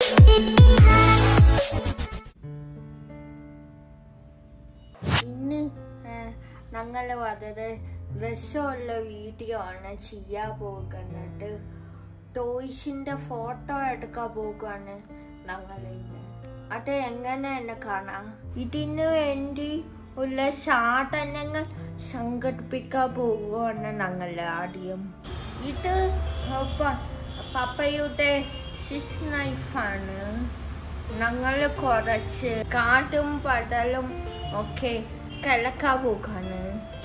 ഇന്ന് ഞങ്ങൾ വളരെ രസമുള്ള വീഡിയോ ആണ് ചെയ്യാൻ പോകുന്നത് ടോയ്സിന്റെ ഫോട്ടോ എടുക്കാൻ പോകുകയാണ് ഞങ്ങൾ ഇന്ന് അത് എങ്ങനെ എന്ന് കാണാം ഇതിനു വേണ്ടി ഉള്ള സാധനങ്ങൾ സംഘടിപ്പിക്കാൻ പോകുകയാണ് ഞങ്ങൾ ആദ്യം ഇത് പ- പപ്പയുടെ സിസ് നൈഫാണ് ഞങ്ങൾ കുറച്ച് കാട്ടും പടലും ഒക്കെ കലക്കാൻ പോകാണ്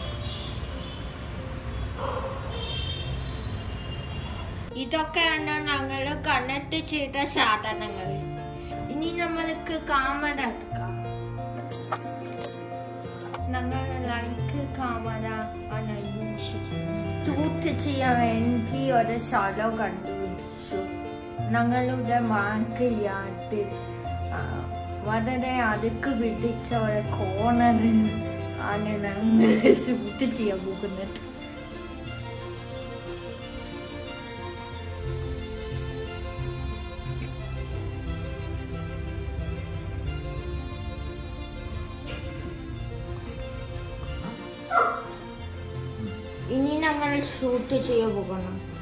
ഇതൊക്കെയാണ് ഞങ്ങൾ കണക്ട് ചെയ്ത സാധനങ്ങൾ ഇനി നമ്മൾക്ക് ക്യാമറ എടുക്കാം ഞങ്ങൾ ലൈക്ക് ക്യാമറ ആണ് യൂസ് ചെയ്യുന്നത് ഷൂട്ട് ചെയ്യാൻ വേണ്ടി ഒരു സ്ഥലം കണ്ടുപിടിച്ചു ഞങ്ങളുടെ മാർക്കയാട്ടിൽ വളരെ അടുക്ക് പിടിച്ച ഒരു കോണറിൽ ആണ് ഞങ്ങൾ ഷൂട്ട് ചെയ്യാൻ പോകുന്നത് ഇനി ഞങ്ങൾ ഷൂട്ട് ചെയ്യാൻ പോകണം